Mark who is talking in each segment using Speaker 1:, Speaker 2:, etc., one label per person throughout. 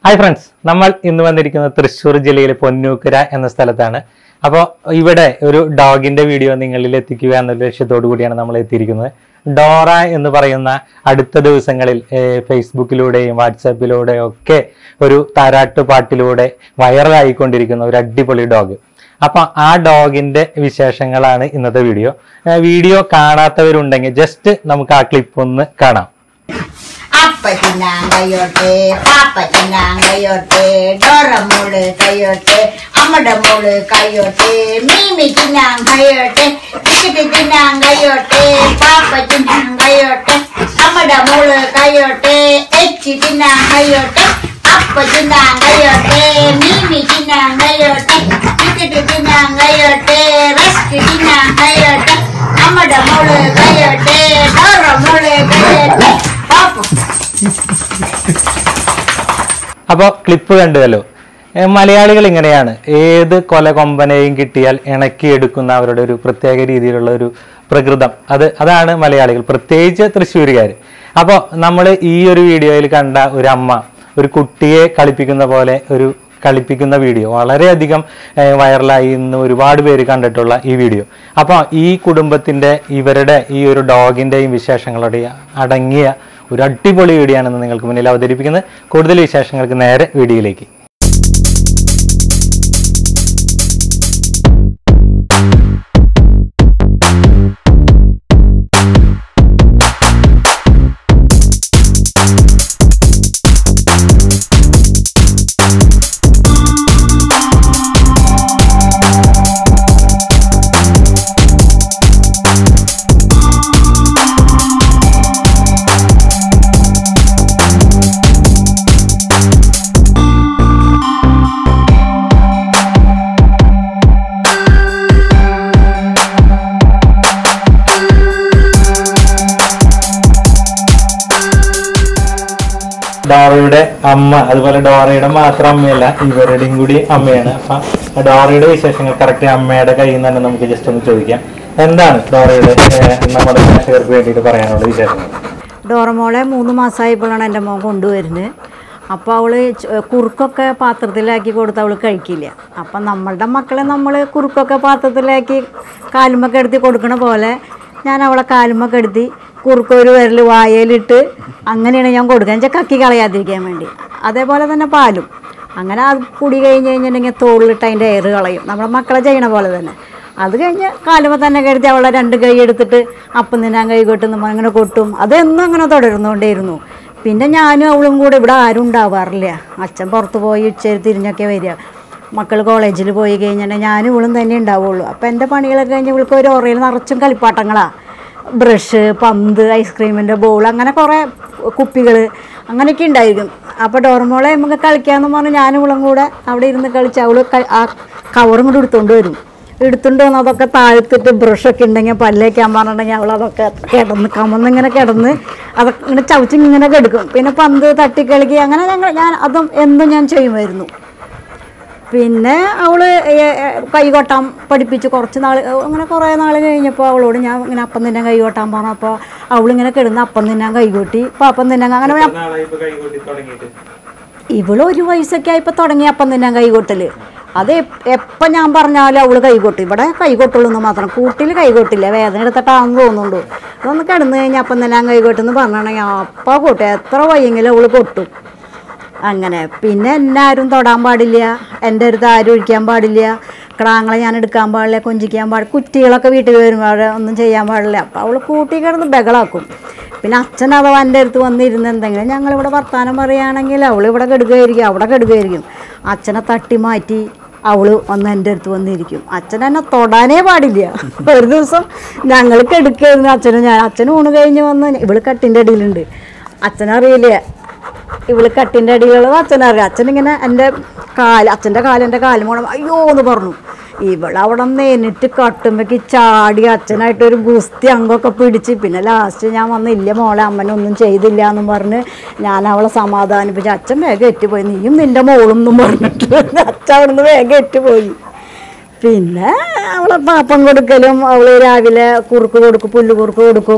Speaker 1: Hi friends നമ്മൾ ഇന്ന് വന്നിരിക്കുന്നത് തൃശ്ശൂർ ജില്ലയിലെ പൊന്നൂക്കര എന്ന സ്ഥലത്താണ് അപ്പോൾ ഇവിടെ ഒരു ഡോഗിന്റെ വീഡിയോ നിങ്ങളിൽ എത്തിക്കുക എന്ന ലക്ഷ്യത്തോടു കൂടിയാണ് നമ്മൾ എത്തിയിരിക്കുന്നത് ഡോറ എന്ന് പറയുന്ന അടുത്ത ദിവസങ്ങളിൽ ഏർ, ഫേസ്ബുക്കിലൂടെയും വാട്സാപ്പിലൂടെയും ഒക്കെ ഒരു താരാട്ട് പാട്ടിലൂടെ വൈറലായിക്കൊണ്ടിരിക്കുന്ന ഒരു അടിപൊളി ഡോഗ് അപ്പൊ ആ ഡോഗിന്റെ വിശേഷങ്ങളാണ് ഇന്നത്തെ വീഡിയോ ഏർ, വീഡിയോ കാണാത്തവരുണ്ടെങ്കിൽ ജസ്റ്റ് നമുക്ക് ആ ക്ലിപ്പ് ഒന്ന് കാണാം
Speaker 2: അപ്പച്ചിനാൻ കയ്യോട്ടെ പാപ്പച്ചിനാൻ കയ്യോട്ടെ ഡോറ മോള് കയ്യോട്ടെ അമ്മയുടെ മോള് കയ്യോട്ടെ മീമി തിന്നാൻ കയ്യോട്ടെ ചിക്കറ്റ് തിന്നാൻ കയ്യോട്ടെ പാപ്പച്ചിനാൻ കയ്യോട്ടെ അമ്മയുടെ മോള് കയ്യോട്ടെ എച്ചി തിന്നാൻ കയ്യോട്ടെ അപ്പ തിന്നാൻ കയ്യോട്ടെ മീമി തിന്നാൻ കയ്യോട്ടെ ചിക്കറ്റ് തിന്നാൻ കയ്യോട്ടെ റസ്ക് തിന്നാൻ കയ്യോട്ടെ അമ്മയുടെ മോള് കയ്യോട്ടെ ഡോറ മോള് കയ്യോട്ടെ പാപ്പ
Speaker 1: അപ്പോൾ ക്ലിപ്പ് കണ്ടുവല്ലോ ഏ, മലയാളികൾ ഇങ്ങനെയാണ് ഏത് കൊല കൊമ്പനെയും കിട്ടിയാൽ ഇണക്കിയെടുക്കുന്ന അവരുടെ ഒരു പ്രത്യേക രീതിയിലുള്ള ഒരു പ്രകൃതം അത് അതാണ് മലയാളികൾ പ്രത്യേകിച്ച് തൃശ്ശൂരുകാർ അപ്പോൾ നമ്മൾ ഈ ഒരു വീഡിയോയിൽ കണ്ട ഒരു അമ്മ ഒരു കുട്ടിയെ കളിപ്പിക്കുന്ന പോലെ ഒരു കളിപ്പിക്കുന്ന വീഡിയോ വളരെയധികം ഏഹ്, വൈറലായി ഇന്ന് ഒരുപാട് പേര് കണ്ടിട്ടുള്ള ഈ വീഡിയോ അപ്പോൾ ഈ കുടുംബത്തിൻ്റെ ഇവരുടെ ഈ ഒരു ഡോഗിൻ്റെയും വിശേഷങ്ങളുടെ അടങ്ങിയ ഒരു അടിപൊളി വീഡിയോ ആണെന്ന് നിങ്ങൾക്ക് മുന്നിൽ അവതരിപ്പിക്കുന്നത് കൂടുതൽ വിശേഷങ്ങൾക്ക് നേരെ വീഡിയോയിലേക്ക് ഡോറയുടെ അമ്മ അതുപോലെ ഡോറയുടെ മാത്രം അമ്മയല്ല ഇവരുടെയും കൂടി അമ്മയാണ് അപ്പൊ ഡോറയുടെ വിശേഷങ്ങൾ കറക്റ്റ് അമ്മയുടെ കയ്യിൽ നിന്ന് തന്നെ നമുക്ക് ജസ്റ്റ് ഒന്ന് ചോദിക്കാം എന്താണ് ഡോറയുടെ ഏഹ്, നമ്മുടെ പ്രേക്ഷകർക്ക് വേണ്ടിയിട്ട് പറയാനുള്ള വിശേഷങ്ങൾ
Speaker 3: ഡോറമോളെ മൂന്ന് മാസമായപ്പോഴാണ് എൻ്റെ മോൻ കൊണ്ടുവരുന്നത് അപ്പോൾ അവൾ കുറുക്കൊക്കെ പാത്രത്തിലാക്കി കൊടുത്ത് അവൾ കഴിക്കില്ല അപ്പം നമ്മളുടെ മക്കളെ നമ്മൾ കുറുക്കൊക്കെ പാത്രത്തിലാക്കി കാലുമൊക്കെ എടുത്ത് കൊടുക്കണ പോലെ ഞാൻ അവളെ കാലുമൊക്കെ എടുത്തി കുറുക്ക് ഒരു വിരൽ വായയിലിട്ട് അങ്ങനെയാണ് ഞാൻ കൊടുക്കുക വെച്ചാൽ കക്കി കളയാതിരിക്കാൻ വേണ്ടി അതേപോലെ തന്നെ പാലും അങ്ങനെ അത് കുടി കഴിഞ്ഞ് കഴിഞ്ഞിട്ടുണ്ടെങ്കിൽ തോളിലിട്ട് അതിൻ്റെ എയർ കളയും നമ്മുടെ മക്കളെ ചെയ്യണ പോലെ തന്നെ അത് കഴിഞ്ഞ് കാലുമ്പോൾ തന്നെ കരുതി അവളെ രണ്ട് കൈ എടുത്തിട്ട് അപ്പം തിന്നാൻ കൈ കൊട്ടുന്നു അങ്ങനെ കൊട്ടും അതെന്നും അങ്ങനെ തുടരുന്നുകൊണ്ടേയിരുന്നു പിന്നെ ഞാനും അവളും കൂടെ ഇവിടെ ആരും ഉണ്ടാവാറില്ല അച്ഛൻ പുറത്ത് പോയി ഉച്ചയിൽ തിരിഞ്ഞൊക്കെ വരിക മക്കൾ കോളേജിൽ പോയി കഴിഞ്ഞാൽ ഞാനും ഇവളും തന്നെ ഉണ്ടാവുള്ളൂ അപ്പോൾ എൻ്റെ പണികളൊക്കെ കഴിഞ്ഞ് ഇവൾക്ക് ഒരു ഓറയിൽ നിറച്ചും കളിപ്പാട്ടങ്ങളാണ് ബ്രഷ് പന്ത് ഐസ്ക്രീമിൻ്റെ ബോൾ അങ്ങനെ കുറേ കുപ്പികൾ അങ്ങനെയൊക്കെ ഉണ്ടായിരിക്കും അപ്പോൾ ഡോർമോളെ നമുക്ക് കളിക്കാമെന്ന് പറഞ്ഞ് ഞാനും ഇവളും കൂടെ അവിടെ ഇരുന്ന് കളിച്ച് അവൾ ആ കവറും കൂടെ എടുത്തുകൊണ്ട് വരും എടുത്തുകൊണ്ട് വന്ന് അതൊക്കെ താഴ്ത്തിട്ട് ബ്രഷൊക്കെ ഉണ്ടെങ്കിൽ പല്ലേക്കാൻ പറഞ്ഞിട്ടുണ്ടെങ്കിൽ അവൾ അതൊക്കെ കിടന്ന് കമന്നിങ്ങനെ കിടന്ന് അതൊക്കെ ഇങ്ങനെ ചവച്ച് ഇങ്ങനെ കെടുക്കും പിന്നെ പന്ത് തട്ടിക്കളിക്കുക അങ്ങനെ ഞങ്ങൾ ഞാൻ അതും എന്തും ഞാൻ ചെയ്യുമായിരുന്നു പിന്നെ അവള് ഏ- ഏ- കൈ കൊട്ടാൻ പഠിപ്പിച്ച് കുറച്ച് നാൾ അങ്ങനെ കുറേ നാൾ കഴിഞ്ഞപ്പോൾ അവളോട് ഞാൻ ഇങ്ങനെ അപ്പം തിന്നാൻ കൈ കൊട്ടാൻ പറഞ്ഞപ്പോൾ അവളിങ്ങനെ കിടന്ന് അപ്പം തിന്നാൻ കൈ കൊട്ടി ഇപ്പം അപ്പം തിന്നാൻ അങ്ങനെ ഞാൻ ഇവള് ഒരു വയസ്സൊക്കെ ആയപ്പോൾ തുടങ്ങി അപ്പം തിന്നാൻ കൈ കൊട്ടല് അത് എപ്- എപ്പം ഞാൻ പറഞ്ഞാലും അവള് കൈ കൊട്ടും ഇവിടെ കൈ കൊട്ടുള്ളൂ എന്ന് മാത്രം കൂട്ടിൽ കൈ കൊട്ടില്ല വേദന എടുത്തിട്ടാണെന്ന് തോന്നുന്നുണ്ട് അതൊന്ന് കിടന്നു കഴിഞ്ഞാൽ അപ്പം തിന്നാൻ കൈ കൊട്ടെന്ന് പറഞ്ഞാണെങ്കിൽ അപ്പം കൊട്ടും എത്ര വയ്യെങ്കിലും അവള് കൊട്ടും അങ്ങനെ പിന്നെ എന്നെ ആരും തൊടാൻ പാടില്ല എൻ്റെ അടുത്ത് ആരും ഒഴിക്കാൻ പാടില്ല കിടാങ്ങളെ ഞാൻ എടുക്കാൻ പാടില്ല കൊഞ്ചിക്കാൻ പാടില്ല കുറ്റികളൊക്കെ വീട്ടിൽ വരുമ്പോൾ ഒന്നും ചെയ്യാൻ പാടില്ല അപ്പോൾ അവൾ കൂട്ടി കിടന്ന് ബഹളാക്കും പിന്നെ അച്ഛൻ അഥവാ എൻ്റെ അടുത്ത് വന്നിരുന്ന് എന്തെങ്കിലും ഞങ്ങളിവിടെ വർത്താനം പറയുകയാണെങ്കിൽ അവൾ ഇവിടെ കെടുക്കുകയായിരിക്കും അവിടെ കെടുക്കുകയായിരിക്കും അച്ഛനെ തട്ടി മാറ്റി അവൾ വന്ന് എൻ്റെ അടുത്ത് വന്നിരിക്കും അച്ഛൻ എന്നെ തൊടാനേ പാടില്ല ഒരു ദിവസം ഞങ്ങൾ കെടുക്കായിരുന്നു അച്ഛനും ഞാൻ അച്ഛൻ ഊണ് കഴിഞ്ഞ് വന്ന് ഇവള് കട്ടിൻ്റെ അടിയിലുണ്ട് അച്ഛനറിയില്ല ഇവള് കട്ടിൻ്റെ അടിയിലുള്ളത് അച്ഛനറിയാം അച്ഛനിങ്ങനെ എൻ്റെ കാല് അച്ഛൻ്റെ കാല് എൻ്റെ കാല് മോണം അയ്യോ എന്ന് പറഞ്ഞു ഇവൾ അവിടെ നേരിട്ട് കട്ടുമ്പേക്ക് ചാടി അച്ഛനായിട്ട് ഒരു ഗുസ്തി അങ്കൊക്കെ പിടിച്ച് പിന്നെ ലാസ്റ്റ് ഞാൻ വന്ന് ഇല്ല മോളെ അമ്മനൊന്നും ചെയ്തില്ല എന്നും പറഞ്ഞ് ഞാൻ അവളെ സമാധാനിപ്പിച്ച് അച്ഛൻ വേഗം എറ്റുപോയി നീയും നിൻ്റെ മോളും എന്നും പറഞ്ഞിട്ട് അച്ഛൻ അവിടുന്ന് വേഗം എറ്റുപോയി പിന്നെ അവളെ പാപ്പം കൊടുക്കലും അവള് രാവിലെ കുറുക്ക് കൊടുക്കും പുല്ല് കുറുക്ക് കൊടുക്കും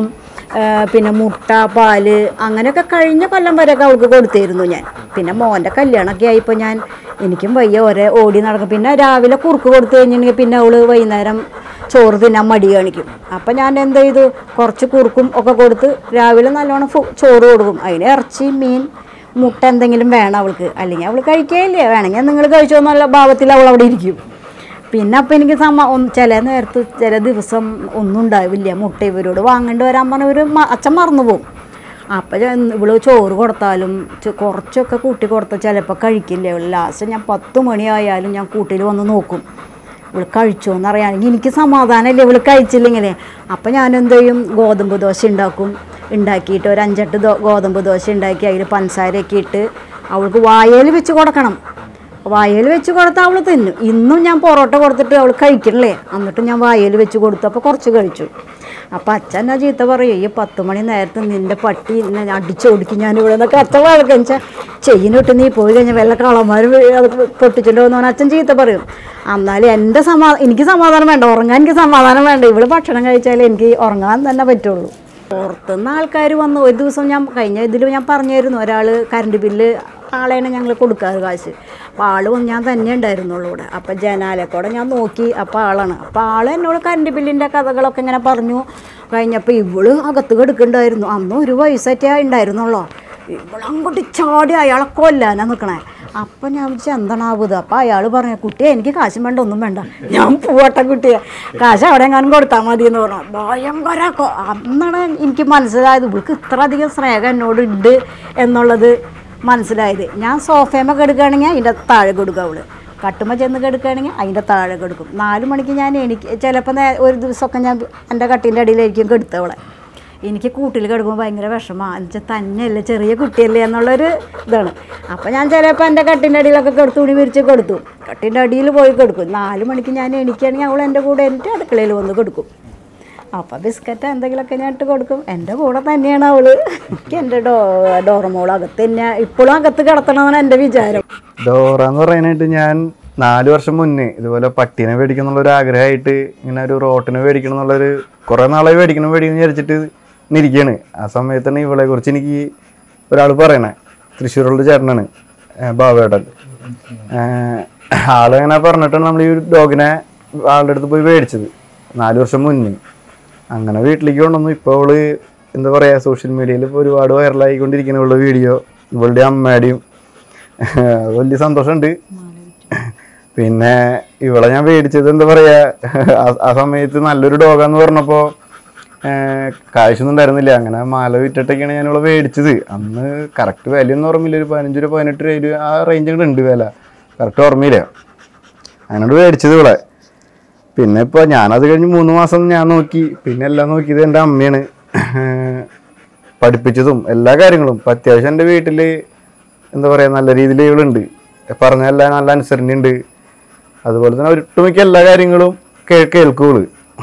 Speaker 3: ആ, പിന്നെ മുട്ട പാല് അങ്ങനെയൊക്കെ കഴിഞ്ഞ കൊല്ലം വരെയൊക്കെ അവൾക്ക് കൊടുത്തിരുന്നു ഞാൻ പിന്നെ മോൻ്റെ കല്യാണമൊക്കെ ആയിപ്പോൾ ഞാൻ എനിക്കും വയ്യ ഒരേ ഓടി നടക്കും പിന്നെ രാവിലെ കുറുക്ക് കൊടുത്തു കഴിഞ്ഞിട്ടുണ്ടെങ്കിൽ പിന്നെ അവൾ വൈകുന്നേരം ചോറ് തിന്നാൻ മടി കാണിക്കും അപ്പം ഞാൻ എന്ത് ചെയ്തു കുറച്ച് കുറുക്കും ഒക്കെ കൊടുത്ത് രാവിലെ നല്ലോണം ഫു- ചോറ് കൊടുക്കും അതിന് ഇറച്ചി മീൻ മുട്ട എന്തെങ്കിലും വേണം അവൾക്ക് അല്ലെങ്കിൽ അവൾ കഴിക്കുകയില്ല വേണമെങ്കിൽ നിങ്ങൾ കഴിച്ചോ എന്നുള്ള ഭാവത്തിൽ അവൾ അവിടെ ഇരിക്കും പിന്നെ അപ്പം എനിക്ക് സമ്മ ഒന്ന് ചില നേരത്ത് ചില ദിവസം ഒന്നും ഉണ്ടാവില്ല മുട്ട ഇവരോട് വാങ്ങേണ്ടി വരാൻ പറഞ്ഞ ഒരു അച്ഛൻ മറന്നു പോകും അപ്പം ഞാൻ ഇവള് ചോറ് കൊടുത്താലും ചെ- കുറച്ചൊക്കെ കൂട്ടി കൊടുത്താൽ ചിലപ്പോൾ കഴിക്കില്ല ഇവള് ലാസ്റ്റ് ഞാൻ പത്ത് മണിയായാലും ഞാൻ കൂട്ടിൽ വന്ന് നോക്കും ഇവള് കഴിച്ചോ എന്നറിയാമെങ്കിൽ എനിക്ക് സമാധാനമില്ല ഇവള് കഴിച്ചില്ലെങ്കിലേ അപ്പം ഞാൻ എന്ത് ചെയ്യും ഗോതമ്പ് ദോശ ഉണ്ടാക്കും ഉണ്ടാക്കിയിട്ട് ഒരു അഞ്ചെട്ട് ദോ ഗോതമ്പ് ദോശ ഉണ്ടാക്കി അതിൽ പഞ്ചസാരയൊക്കെ ഇട്ട് അവൾക്ക് വായയിൽ വെച്ച് കൊടുക്കണം വായയിൽ വെച്ച് കൊടുത്താൽ അവൾ തിന്നും ഇന്നും ഞാൻ പൊറോട്ട കൊടുത്തിട്ട് അവൾ കഴിക്കണില്ലേ എന്നിട്ട് ഞാൻ വായയിൽ വെച്ച് കൊടുത്തു അപ്പോൾ കുറച്ച് കഴിച്ചു അപ്പം അച്ഛൻ എന്നാ ചീത്ത പറയും ഈ പത്ത് മണി നേരത്തെ നിൻ്റെ പട്ടി എന്നെ അടിച്ചൊടുക്കി ഞാൻ ഇവിടെ നിന്നൊക്കെ അച്ഛൻ വഴക്കം വെച്ചാൽ ചെയ്യിനിട്ട് നീ പോയി കഴിഞ്ഞാൽ വല്ല കളന്മാർ അത് പൊട്ടിച്ചിട്ട് വന്നു അച്ഛൻ ചീത്ത പറയും എന്നാലും എൻ്റെ സമാ എനിക്ക് സമാധാനം വേണ്ട ഉറങ്ങാൻ എനിക്ക് സമാധാനം വേണ്ട ഇവള് ഭക്ഷണം കഴിച്ചാലേ എനിക്ക് ഉറങ്ങാൻ തന്നെ പറ്റുള്ളൂ പുറത്തുനിന്ന് ആൾക്കാർ വന്ന് ഒരു ദിവസം ഞാൻ കഴിഞ്ഞ ഇതിൽ ഞാൻ പറഞ്ഞായിരുന്നു ഒരാൾ കറണ്ട് ബില്ല് ആളെയാണ് ഞങ്ങൾ കൊടുക്കാറ് കാശ് അപ്പോൾ ആൾ വന്ന് ഞാൻ തന്നെ ഉണ്ടായിരുന്നുള്ളൂ ഇവിടെ അപ്പോൾ ജനാലക്കൂടെ ഞാൻ നോക്കി അപ്പോൾ ആളാണ് അപ്പോൾ ആൾ എന്നോട് കറണ്ട് ബില്ലിൻ്റെ കഥകളൊക്കെ ഇങ്ങനെ പറഞ്ഞു കഴിഞ്ഞപ്പോൾ ഇവള് അകത്ത് കിടക്കുന്നുണ്ടായിരുന്നു അന്ന് ഒരു വയസ്സറ്റേ ഉണ്ടായിരുന്നുള്ളൂ ഇവളങ്ങോട്ട് ചാടി അയാളെ കൊല്ലാനാ നിൽക്കണേ അപ്പം ഞാൻ വിളിച്ചു എന്താണാവത് അപ്പം അയാൾ പറഞ്ഞു കുട്ടിയെ എനിക്ക് കാശും വേണ്ട ഒന്നും വേണ്ട ഞാൻ പോവട്ടെ കുട്ടിയെ കാശ് അവിടെ എങ്ങാനും കൊടുത്താൽ മതി എന്ന് പറഞ്ഞു ഭയങ്കര കൊ- അന്നാണ് എനിക്ക് മനസ്സിലായത് ഇവൾക്ക് ഇത്ര അധികം സ്നേഹം എന്നോട് ഉണ്ട് എന്നുള്ളത് മനസ്സിലായത് ഞാൻ സോഫേമ കെടുക്കുകയാണെങ്കിൽ അതിൻ്റെ താഴെ കൊടുക്കുക അവള് കട്ടുമ്മ ചെന്ന് കെടുക്കുകയാണെങ്കിൽ അതിൻ്റെ താഴെ കെടുക്കും നാല് മണിക്ക് ഞാൻ എനിക്ക് ചിലപ്പോൾ ഒരു ദിവസമൊക്കെ ഞാൻ എൻ്റെ കട്ടിൻ്റെ അടിയിലായിരിക്കും കെടുത്തവളെ എനിക്ക് കൂട്ടിൽ കിടക്കുമ്പോൾ ഭയങ്കര വിഷമമാണ് എന്നുവെച്ചാൽ തന്നെയല്ലേ ചെറിയ കുട്ടിയല്ലേ എന്നുള്ളൊരു ഇതാണ് അപ്പോൾ ഞാൻ ചിലപ്പോൾ എൻ്റെ കട്ടിൻ്റെ അടിയിലൊക്കെ കെടുത്തു തുണി വിരിച്ച് കൊടുത്തു കട്ടിൻ്റെ അടിയിൽ പോയി കൊടുക്കും നാല് മണിക്ക് ഞാൻ എണിക്കുകയാണെങ്കിൽ അവൾ എൻ്റെ കൂടെ എനിക്ക് അടുക്കളയിൽ വന്ന് കൊടുക്കും അപ്പം ബിസ്ക്കറ്റ് എന്തെങ്കിലുമൊക്കെ ഞാൻ ഇട്ട് കൊടുക്കും എൻ്റെ കൂടെ തന്നെയാണ് അവള് എനിക്ക് എൻ്റെ ഡോ ഡോറമോൾ അകത്ത് തന്നെ ഇപ്പോഴും അകത്ത് കിടത്തണമെന്നാണ് എൻ്റെ വിചാരം
Speaker 4: ഡോറ എന്ന് പറയാനായിട്ട് ഞാൻ നാല് വർഷം മുന്നേ ഇതുപോലെ പട്ടീനെ മേടിക്കണം എന്നുള്ള ഒരു ആഗ്രഹമായിട്ട് ഇങ്ങനെ ഒരു റോട്ടിനെ മേടിക്കണം എന്നുള്ളൊരു കുറേ നാളായി മേടിക്കണം മേടിക്കണം വിചാരിച്ചിട്ട് ഇങ്ങനെ ഇരിക്കുകയാണ് ആ സമയത്താണ് ഇവളെ കുറിച്ച് എനിക്ക് ഒരാൾ പറയണേ തൃശ്ശൂരുള്ള ചേട്ടനാണ് ഏഹ് ബാബേട്ടൻ ഏഹ് ആളിങ്ങനെ പറഞ്ഞിട്ടാണ് നമ്മൾ ഈ ഒരു ഡോഗിനെ ആളുടെ അടുത്ത് പോയി മേടിച്ചത് നാല് വർഷം മുന്നേ അങ്ങനെ വീട്ടിലേക്ക് കൊണ്ടുവന്നു ഇപ്പോൾ അവള് എന്താ പറയുക സോഷ്യൽ മീഡിയയിൽ ഇപ്പോൾ ഒരുപാട് വൈറലായിക്കൊണ്ടിരിക്കുന്ന ഇവളുടെ വീഡിയോ ഇവളുടെ അമ്മയുടെയും വലിയ സന്തോഷമുണ്ട് പിന്നെ ഇവളെ ഞാൻ മേടിച്ചത് എന്താ പറയാ ആ- ആ സമയത്ത് നല്ലൊരു ഡോഗാന്ന് പറഞ്ഞപ്പോ ഏഹ് കാശൊന്നും ഉണ്ടായിരുന്നില്ല അങ്ങനെ മാല വിറ്റിട്ടൊക്കെയാണ് ഞാൻ ഇവളെ മേടിച്ചത് അന്ന് കറക്റ്റ് വില ഒന്നും ഓർമ്മയില്ല ഒരു പതിനഞ്ച് രൂപ പതിനെട്ട് രൂപ ആ റേഞ്ച് ഉണ്ട് വില കറക്റ്റ് ഓർമ്മയില്ല അങ്ങനെ മേടിച്ചത് ഇവളെ പിന്നെ ഇപ്പോൾ ഞാനത് കഴിഞ്ഞ് മൂന്ന് മാസം ഞാൻ നോക്കി പിന്നെ എല്ലാം നോക്കിയത് എൻ്റെ അമ്മയാണ് ഏഹ് പഠിപ്പിച്ചതും എല്ലാ കാര്യങ്ങളും ഇപ്പം അത്യാവശ്യം എൻ്റെ വീട്ടിൽ എന്താ പറയുക നല്ല രീതിയിൽ ഇവളുണ്ട് പറഞ്ഞ എല്ലാം നല്ല അനുസരണയുണ്ട് അതുപോലെ തന്നെ ഒട്ടുമിക്ക എല്ലാ കാര്യങ്ങളും കേ കേൾക്കുള്ളൂ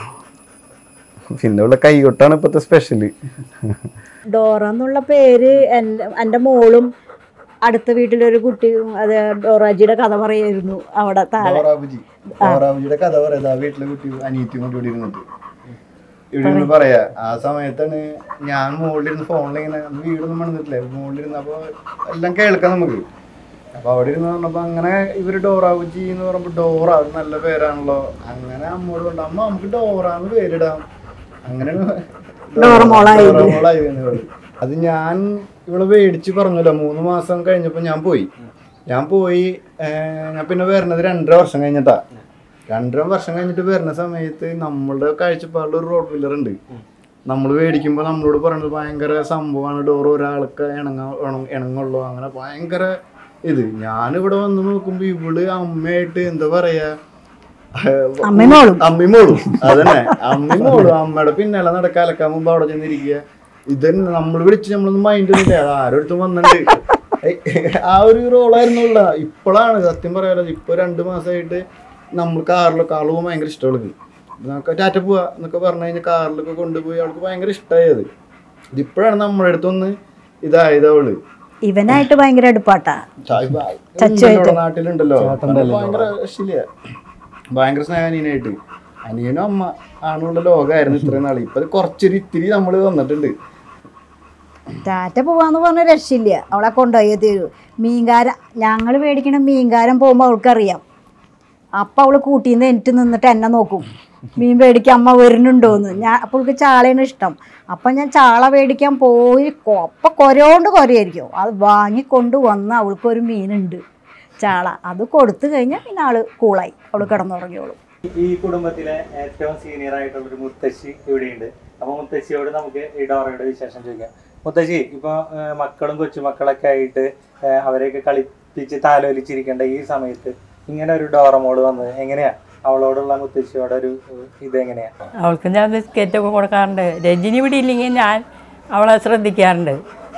Speaker 4: പിന്നെ ഉള്ള കൈകൊട്ടാണ് ഇപ്പോഴത്തെ സ്പെഷ്യല്
Speaker 3: ഡോറ എന്നുള്ള പേര് എൻ്റെ എൻ്റെ മോളും അടുത്ത വീട്ടിലൊരു കുട്ടി അത് ഡോറാജിയുടെ കഥ പറയായിരുന്നു അവിടെ താഴെ
Speaker 4: ഡോറാബുജി ഡോറാബുജിയുടെ കഥ പറയാ വീട്ടിലെ കുട്ടി അനിയത്തിയും കൊണ്ട് ഇവിടെ ഇരുന്നിട്ട് ഇവിടെ ഇരുന്ന് പറയാ ആ സമയത്താണ് ഞാൻ മുകളിലിരുന്ന് ഫോണിൽ ഇങ്ങനെ അന്ന് വീടൊന്നും പണിതിട്ടില്ലേ മുകളിലിരുന്ന് അപ്പൊ എല്ലാം കേൾക്കാം നമുക്ക് അപ്പൊ അവിടെ ഇരുന്ന് പറഞ്ഞപ്പോ അങ്ങനെ ഇവര് ഡോറാബുജി എന്ന് പറയുമ്പോ ഡോറ അത് നല്ല പേരാണല്ലോ അങ്ങനെ അമ്മോട് കൊണ്ട് അമ്മ നമുക്ക് ഡോറ എന്ന് പേരിടാം അങ്ങനെയാണ്
Speaker 3: ഡോറമോളായത്.
Speaker 4: ഡോറമോളായത് എന്ന് പറയും. അത് ഞാൻ ഇവളെ മേടിച്ച് പറഞ്ഞല്ലോ മൂന്ന് മാസം കഴിഞ്ഞപ്പോ ഞാൻ പോയി ഞാൻ പോയി ഏർ ഞാൻ പിന്നെ വരുന്നത് രണ്ടര വർഷം കഴിഞ്ഞിട്ടാ രണ്ടര വർഷം കഴിഞ്ഞിട്ട് വരുന്ന സമയത്ത് നമ്മളുടെ കാഴ്ചപ്പാടിൽ ഒരു റോഡ് വീലർ ഉണ്ട് നമ്മൾ മേടിക്കുമ്പോൾ നമ്മളോട് പറയുന്നത് ഭയങ്കര സംഭവമാണ് ഡോർ ഒരാൾക്ക് ഇണങ്ങ ഇണ- ഇണങ്ങുള്ളൂ അങ്ങനെ ഭയങ്കര ഇത് ഞാനിവിടെ വന്ന് നോക്കുമ്പോ ഇവള് അമ്മയായിട്ട് എന്താ പറയാ
Speaker 3: അമ്മയും
Speaker 4: അമ്മിമോളും അതന്നെ അമ്മിമോളും അമ്മയുടെ പിന്നാലെ നടക്കാൻ അലക്കാൻ മുമ്പ് അവിടെ ചെന്നിരിക്കുക ഇതന്നെ നമ്മൾ വിളിച്ച് നമ്മളൊന്നും മൈൻഡ് ഒന്നുമില്ല അത് ആരോടുത്തും വന്നിട്ടുണ്ട് ഏയ് ആ ഒരു റോളായിരുന്നുള്ള ഇപ്പോഴാണ് സത്യം പറയാലോ ഇപ്പൊ രണ്ടു മാസമായിട്ട് നമ്മൾ കാറിലൊക്കെ ആള് പോകാൻ ഭയങ്കര ഇഷ്ടം അവൾക്ക് നമുക്ക് ടാറ്റ പോവാ എന്നൊക്കെ പറഞ്ഞു കഴിഞ്ഞാൽ കാറിലൊക്കെ കൊണ്ടുപോയി അവൾക്ക് ഭയങ്കര ഇഷ്ടമായത് ഇതിപ്പോഴാണ് നമ്മുടെ അടുത്തൊന്ന് ഇതായത് അവള്
Speaker 3: ഇവനായിട്ട് ഭയങ്കര അടുപ്പാട്ടാ ചച്ചുവായിട്ട്.
Speaker 4: നാട്ടിലുണ്ടല്ലോ ഭയങ്കര ശരിയാ ഭയങ്കര സ്നേഹനീനായിട്ട് അനിയനും അമ്മ ആണുള്ള ലോകമായിരുന്നു ഇത്രയും നാള് ഇപ്പൊ കുറച്ചൊരു ഇത്തിരി നമ്മൾ വന്നിട്ടുണ്ട്
Speaker 3: ടാറ്റ പോവാന്ന് പറഞ്ഞ രക്ഷയില്ല അവളെ കൊണ്ടുപോയി തരൂ മീൻകാരൻ ഞങ്ങൾ മേടിക്കണ മീൻകാരൻ പോകുമ്പോൾ അവൾക്കറിയാം അപ്പം അവൾ കൂട്ടിന്ന് എനിക്ക് നിന്നിട്ട് എന്നെ നോക്കും മീൻ മേടിക്കാൻ അമ്മ വരുന്നുണ്ടോന്ന് ഞാൻ അപ്പോൾ അവൾക്ക് ചാളയാണ് ഇഷ്ടം അപ്പം ഞാൻ ചാള മേടിക്കാൻ പോയി കൊ- അപ്പം കൊരയോണ്ട് കൊരയായിരിക്കും അത് വാങ്ങിക്കൊണ്ട് വന്ന് അവൾക്കൊരു മീനുണ്ട് ചാള അത് കൊടുത്തു കഴിഞ്ഞാൽ പിന്നെ ആള് കൂളായി അവൾ കിടന്നുറങ്ങിയോളും
Speaker 1: ഈ കുടുംബത്തിലെ ഏറ്റവും സീനിയർ ആയിട്ടുള്ള ഒരു മുത്തശ്ശി ഇവിടെയുണ്ട് അപ്പൊ മുത്തശ്ശിയോട് നമുക്ക് ഈ ഡോറയുടെ വിശേഷം ചോദിക്കാം മുത്തശ്ശി ഇപ്പൊ ഏഹ്, മക്കളും കൊച്ചുമക്കളൊക്കെ ആയിട്ട് ഏഹ്, അവരെയൊക്കെ കളിപ്പിച്ച് താലോലിച്ചിരിക്കേണ്ട ഈ സമയത്ത് ഇങ്ങനെ ഒരു ഡോറ മോള് വന്നത് എങ്ങനെയാ അവളോടുള്ള മുത്തശ്ശിയോടെ ഒരു ഏഹ്, ഇത് എങ്ങനെയാ
Speaker 5: അവൾക്ക് ഞാൻ ബിസ്ക്കറ്റൊക്കെ കൊടുക്കാറുണ്ട് രജനി ഇവിടെ ഇല്ലെങ്കിൽ ഞാൻ അവളെ ശ്രദ്ധിക്കാറുണ്ട്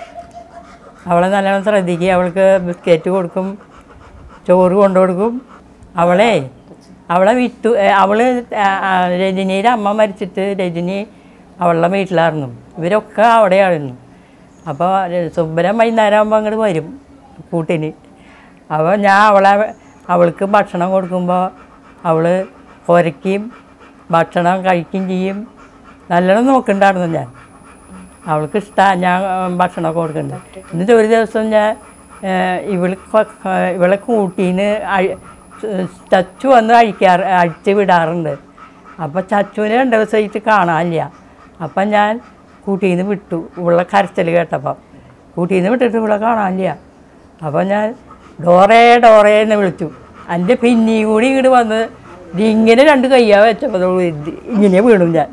Speaker 5: അവളെ നല്ലോണം ശ്രദ്ധിക്കുക അവൾക്ക് ബിസ്ക്കറ്റ് കൊടുക്കും ചോറ് കൊണ്ടു കൊടുക്കും അവളെ അവളെ വിട്ടു ഏ, അവള് ആ, ആ, രജനിയുടെ അമ്മ മരിച്ചിട്ട് രജനി അവളുടെ വീട്ടിലായിരുന്നു ഇവരൊക്കെ അവിടെയായിരുന്നു അപ്പോൾ സുബ്ബരം വൈകുന്നേരം ആകുമ്പോൾ അങ്ങോട്ട് വരും കൂട്ടിന് അപ്പോൾ ഞാൻ അവളെ അവൾക്ക് ഭക്ഷണം കൊടുക്കുമ്പോൾ അവൾ കുരയ്ക്കും ഭക്ഷണം കഴിക്കുകയും ചെയ്യും നല്ലോണം നോക്കുന്നുണ്ടായിരുന്നു ഞാൻ അവൾക്ക് ഇഷ്ടമാണ് ഞാൻ ആ, ഭക്ഷണമൊക്കെ കൊടുക്കുന്നുണ്ട് എന്നിട്ട് ഒരു ദിവസം ഞാൻ ഇവൾ ഇവളെ കൂട്ടീന്ന് അഴി- ചച്ചു വന്ന് അഴിക്കാറ് അഴിച്ച് വിടാറുണ്ട് അപ്പോൾ ചച്ചുവിനെ രണ്ട് ദിവസമായിട്ട് കാണാനില്ല അപ്പം ഞാൻ കൂട്ടീന്ന് വിട്ടു ഇവളെ കരച്ചൽ കേട്ടപ്പം കൂട്ടീന്ന് വിട്ടിട്ട് ഇവളെ കാണാനില്ല അപ്പോൾ ഞാൻ ഡോറേ ഡോറേ എന്ന് വിളിച്ചു എൻ്റെ പിന്നെയും കൂടി ഇങ്ങോട്ട് വന്ന് ദേ ഇങ്ങനെ രണ്ട് കയ്യാ വെച്ചപ്പോൾ ഇത് ഇങ്ങനെ വീണു ഞാൻ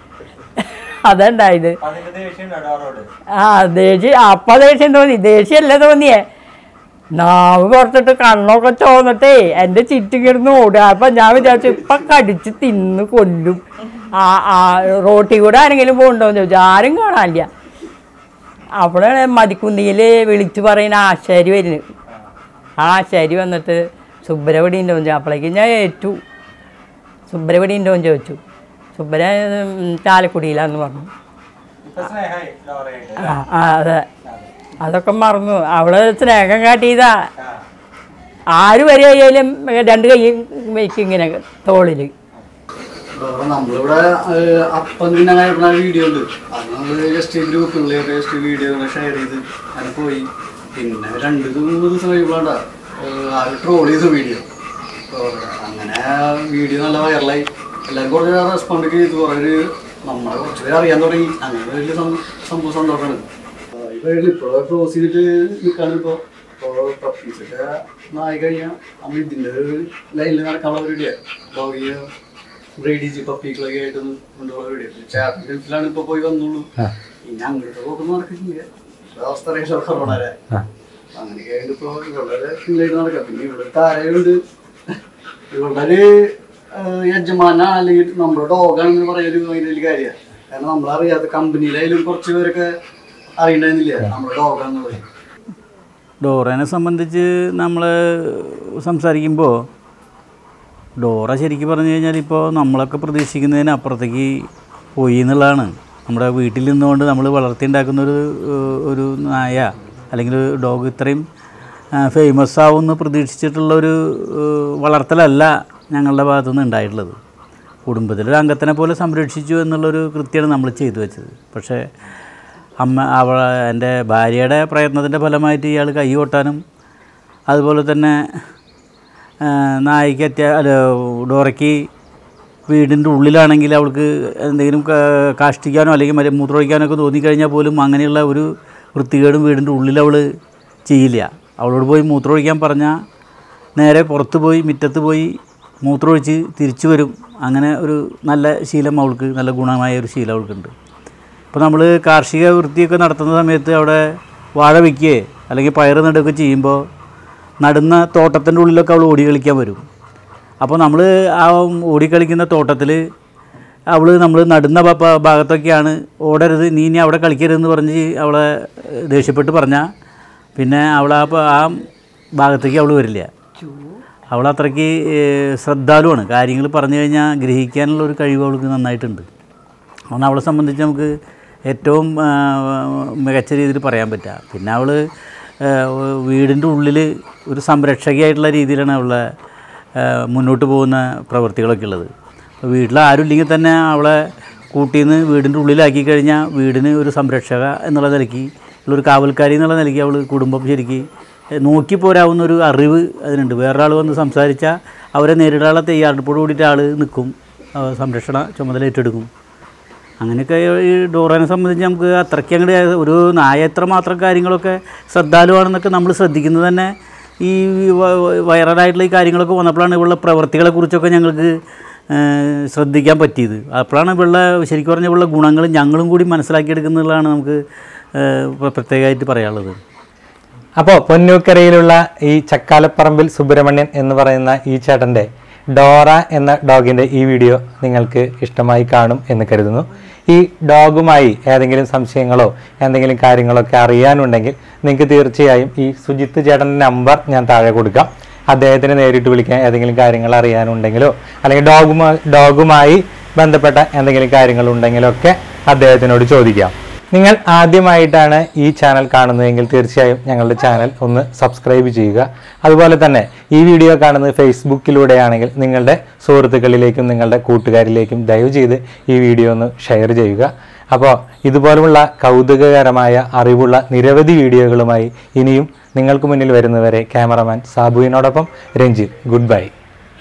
Speaker 5: അതുണ്ടായത്
Speaker 1: അതിന്റെ ദേഷ്യം ഡോറോട്
Speaker 5: ആ ദേഷ്യം അപ്പ ദേഷ്യം തോന്നി ദേഷ്യമല്ല തോന്നിയേ നാവ് പുറത്തിട്ട് കണ്ണൊക്കെ ചോന്നിട്ടേ എൻ്റെ ചുറ്റും കിടന്ന് ഓടുക അപ്പം ഞാൻ വിചാരിച്ചു ഇപ്പം കടിച്ച് തിന്ന് കൊല്ലും ആ ആ റോട്ടിൽ കൂടെ ആരെങ്കിലും പോകണ്ടോന്ന് ചോദിച്ചു ആരും കാണാനില്ല അപ്പോഴാണ് മതിക്കുന്നിയിൽ വിളിച്ചു പറയുന്ന ആശാരി വരുന്നത് ആ ആശാരി വന്നിട്ട് സുബ്രവടി ഉണ്ടോ ചോദിച്ചു അപ്പോഴേക്കും ഞാൻ ഏറ്റു സുബ്രവടി ഉണ്ടോ എന്ന് ചോദിച്ചു സുബ്ര ഉം, ചാലക്കുടിയിലാന്ന് പറഞ്ഞു
Speaker 1: ഇപ്പൊ സ്നേഹായി ഡോറയായിട്ട്
Speaker 5: ആ ആ, അതെ അതൊക്കെ മറന്നു അവള് സ്നേഹം കാട്ടിയതാ ആര് വരെ ആയാലും രണ്ട് കൈയും വയ്ക്കും ഇങ്ങനെ തോളിൽ
Speaker 6: ഡോറ നമ്മളിവിടെ ഏഹ്, അപ്പം തിന്നാനായിട്ടുള്ള വീഡിയോ ഉണ്ട് അത് നമ്മൾ ജസ്റ്റ് ഗ്രൂപ്പുകളിലൊക്കെ ജസ്റ്റ് വീഡിയോ ഷെയർ ചെയ്ത് അങ്ങനെ പോയി പിന്നെ രണ്ട് ദിവസം മൂന്ന് ദിവസം കഴിയുമ്പോഴാണ് ആര് ട്രോൾ ചെയ്തു വീഡിയോ അങ്ങനെ വീഡിയോ നല്ല വൈറലായി എല്ലാവരും കുറച്ച് റെസ്പോണ്ട് ചെയ്തു കുറേ ഒരു നമ്മളെ കുറച്ച് പേര് അറിയാൻ തുടങ്ങി അങ്ങനെ വലിയ സം- സംഭവം സന്തോഷമാണ് ഇപ്പോൾ ഇപ്പോൾ ക്ലോസ് ചെയ്തിട്ട് നിൽക്കാണ് ഇപ്പോൾ ഇപ്പോൾ പപ്പീസൊക്കെ ആയി കഴിഞ്ഞാൽ നമ്മൾ ഇതിൻ്റെ ഒരു ലൈനിൽ നടക്കാനുള്ള പരിപാടിയാണ് ഡോഗിയെ ബ്രീഡിജ് പപ്പികളൊക്കെ ആയിട്ട് കൊണ്ടുപോകാൻ വേണ്ടി ചേട്ടൻ ഗൾഫിലാണ് ഇപ്പൊ പോയി വന്നുള്ളൂ ഇനി അങ്ങോട്ട് പോകുന്ന നടക്കില്ല അവസ്ഥ അറിയാം കൊറോണരെ അങ്ങനെയൊക്കെ ആയിട്ട് ഇപ്പൊ ഇവിടെ ഫീലായിട്ട് നടക്കാം പിന്നെ ഇവിടെ താരയുണ്ട് ഇവളുടെ ഒരു ആഹ്, യജമാനാണ് അല്ലെങ്കിൽ നമ്മുടെ ഡോഗാണെന്ന് പറയുന്ന ഒരു ഭയങ്കര വലിയ കാര്യമാണ് കാരണം നമ്മളറിയാത്ത കമ്പനിയിലായാലും കുറച്ച് പേരൊക്കെ അറിയണ്ടായിരുന്നില്ല നമ്മുടെ ഡോഗാന്നുള്ളത്
Speaker 7: ഡോറേനെ സംബന്ധിച്ച് നമ്മൾ സംസാരിക്കുമ്പോൾ ഡോറ ശരിക്കും പറഞ്ഞു കഴിഞ്ഞാൽ ഇപ്പോൾ നമ്മളൊക്കെ പ്രതീക്ഷിക്കുന്നതിന് അപ്പുറത്തേക്ക് പോയി എന്നുള്ളതാണ് നമ്മുടെ വീട്ടിൽ നിന്നുകൊണ്ട് നമ്മൾ വളർത്തിയുണ്ടാക്കുന്ന ഒരു ഏഹ്, ഒരു നായ അല്ലെങ്കിൽ ഒരു ഡോഗ് ഇത്രയും ഫേമസ് ആവുമെന്ന് പ്രതീക്ഷിച്ചിട്ടുള്ള ഒരു ഏഹ്, വളർത്തലല്ല ഞങ്ങളുടെ ഭാഗത്തു നിന്ന് ഉണ്ടായിട്ടുള്ളത് കുടുംബത്തിലൊരു അംഗത്തിനെ പോലെ സംരക്ഷിച്ചു എന്നുള്ളൊരു കൃത്യമാണ് നമ്മൾ ചെയ്തു വെച്ചത് പക്ഷേ അമ്മ അവ എൻ്റെ ഭാര്യയുടെ പ്രയത്നത്തിൻ്റെ ഫലമായിട്ട് ഇയാൾ കൈ കൊട്ടാനും അതുപോലെ തന്നെ ആ, നായിക്ക് അത്യാ അല്ല ഡോറയ്ക്ക് വീടിൻ്റെ ഉള്ളിലാണെങ്കിൽ അവൾക്ക് എന്തെങ്കിലും കാ- കാഷ്ടിക്കാനോ അല്ലെങ്കിൽ മറ്റേ മൂത്രമൊഴിക്കാനോ ഒക്കെ തോന്നിക്കഴിഞ്ഞാൽ പോലും അങ്ങനെയുള്ള ഒരു വൃത്തികേടും വീടിൻ്റെ ഉള്ളിൽ അവൾ ചെയ്യില്ല അവളോട് പോയി മൂത്രമൊഴിക്കാൻ പറഞ്ഞാൽ നേരെ പുറത്ത് പോയി മുറ്റത്ത് പോയി മൂത്രമൊഴിച്ച് തിരിച്ചു വരും അങ്ങനെ ഒരു നല്ല ശീലം അവൾക്ക് നല്ല ഗുണമായ ഒരു ശീലം അവൾക്കുണ്ട് ഇപ്പോൾ നമ്മൾ കാർഷിക വൃത്തിയൊക്കെ നടത്തുന്ന സമയത്ത് അവിടെ വാഴ വയ്ക്കുകയോ അല്ലെങ്കിൽ പയർ നടുകയൊക്കെ ചെയ്യുമ്പോൾ നടുന്ന തോട്ടത്തിൻ്റെ ഉള്ളിലൊക്കെ അവൾ ഓടി കളിക്കാൻ വരും അപ്പോൾ നമ്മൾ ആ ഓടിക്കളിക്കുന്ന തോട്ടത്തിൽ അവൾ നമ്മൾ നടുന്ന ഭ- ഭ- ഭാഗത്തൊക്കെയാണ് ഓടരുത് നീ ഇനി അവിടെ കളിക്കരുതെന്ന് പറഞ്ഞ് അവളെ ഏഹ്, ദേഷ്യപ്പെട്ട് പറഞ്ഞാൽ പിന്നെ അവൾ ആ പ- ആ ഭാഗത്തേക്ക് അവൾ വരില്ല അവൾ അത്രയ്ക്ക് ഏഹ്, ശ്രദ്ധാലുവാണ് കാര്യങ്ങൾ പറഞ്ഞു കഴിഞ്ഞാൽ ഗ്രഹിക്കാനുള്ള ഒരു കഴിവ് അവൾക്ക് നന്നായിട്ടുണ്ട് അതുകൊണ്ട് അവളെ സംബന്ധിച്ച് നമുക്ക് ഏറ്റവും ആ, മികച്ച രീതിയിൽ പറയാൻ പറ്റുക പിന്നെ അവൾ വീടിൻ്റെ ഉള്ളിൽ ഒരു സംരക്ഷകയായിട്ടുള്ള രീതിയിലാണ് അവളെ ആ, മുന്നോട്ട് പോകുന്ന പ്രവൃത്തികളൊക്കെ ഉള്ളത് അപ്പോൾ വീട്ടിൽ ആരും ഇല്ലെങ്കിൽ തന്നെ അവളെ കൂട്ടിന്ന് വീടിൻ്റെ ഉള്ളിലാക്കി കഴിഞ്ഞാൽ വീടിന് ഒരു സംരക്ഷക എന്നുള്ള നിലയ്ക്ക് ഉള്ളൊരു കാവൽക്കാരി എന്നുള്ള നിലയ്ക്ക് അവൾ കുടുംബം ശരിക്ക് നോക്കി പോരാവുന്ന ഒരു അറിവ് അതിനുണ്ട് വേറൊരാൾ വന്ന് സംസാരിച്ചാൽ അവരെ നേരിടാനുള്ള തയ്യാറെടുപ്പോട് കൂടിയിട്ട് ആൾ നിൽക്കും ആ, സംരക്ഷണ ചുമതല ഏറ്റെടുക്കും അങ്ങനെയൊക്കെ ഈ ഡോറനെ സംബന്ധിച്ച് നമുക്ക് അത്രയ്ക്ക് അങ്ങോട്ട് ഒരു നായ എത്ര മാത്രം കാര്യങ്ങളൊക്കെ ശ്രദ്ധാലുവാണെന്നൊക്കെ നമ്മൾ ശ്രദ്ധിക്കുന്നത് തന്നെ ഈ വ- വ- വൈറലായിട്ടുള്ള ഈ കാര്യങ്ങളൊക്കെ വന്നപ്പോഴാണ് ഇവളുടെ പ്രവർത്തികളെ കുറിച്ചൊക്കെ ഞങ്ങൾക്ക് ഏഹ്, ശ്രദ്ധിക്കാൻ പറ്റിയത് അപ്പോഴാണ് ഇവളുടെ ശരിക്കും പറഞ്ഞാൽ ഇവളുടെ ഗുണങ്ങൾ ഞങ്ങളും കൂടി മനസ്സിലാക്കിയെടുക്കുന്നതാണ് നമുക്ക് ഏഹ്, പ്ര- പ്രത്യേകമായിട്ട് പറയാനുള്ളത്
Speaker 1: അപ്പോൾ പൊന്നൂക്കരയിലുള്ള ഈ ചക്കാലപ്പറമ്പിൽ സുബ്രഹ്മണ്യൻ എന്ന് പറയുന്ന ഈ ചേട്ടൻ്റെ ഡോറ എന്ന ഡോഗിൻ്റെ ഈ വീഡിയോ നിങ്ങൾക്ക് ഇഷ്ടമായി കാണും എന്ന് കരുതുന്നു ഈ ഡോഗുമായി ഏതെങ്കിലും സംശയങ്ങളോ എന്തെങ്കിലും കാര്യങ്ങളൊക്കെ അറിയാനുണ്ടെങ്കിൽ നിങ്ങൾക്ക് തീർച്ചയായും ഈ സുജിത്ത് ചേട്ടൻ്റെ നമ്പർ ഞാൻ താഴെ കൊടുക്കാം അദ്ദേഹത്തിന് നേരിട്ട് വിളിക്കാൻ ഏതെങ്കിലും കാര്യങ്ങൾ അറിയാനുണ്ടെങ്കിലോ അല്ലെങ്കിൽ ഡോഗുമായി ഡോഗുമായി ബന്ധപ്പെട്ട എന്തെങ്കിലും കാര്യങ്ങളുണ്ടെങ്കിലോ ഒക്കെ അദ്ദേഹത്തിനോട് ചോദിക്കാം നിങ്ങൾ ആദ്യമായിട്ടാണ് ഈ ചാനൽ കാണുന്നതെങ്കിൽ തീർച്ചയായും ഞങ്ങളുടെ ചാനൽ ഒന്ന് സബ്സ്ക്രൈബ് ചെയ്യുക അതുപോലെ തന്നെ ഈ വീഡിയോ കാണുന്നത് ഫേസ്ബുക്കിലൂടെയാണെങ്കിൽ നിങ്ങളുടെ സുഹൃത്തുക്കളിലേക്കും നിങ്ങളുടെ കൂട്ടുകാരിലേക്കും ദയവ് ചെയ്ത് ഈ വീഡിയോ ഒന്ന് ഷെയർ ചെയ്യുക അപ്പോൾ ഇതുപോലുള്ള കൗതുകകരമായ അറിവുള്ള നിരവധി വീഡിയോകളുമായി ഇനിയും നിങ്ങൾക്ക് മുന്നിൽ വരുന്നവരെ ക്യാമറമാൻ സാബുവിനോടൊപ്പം രഞ്ജിത്ത് ഗുഡ് ബൈ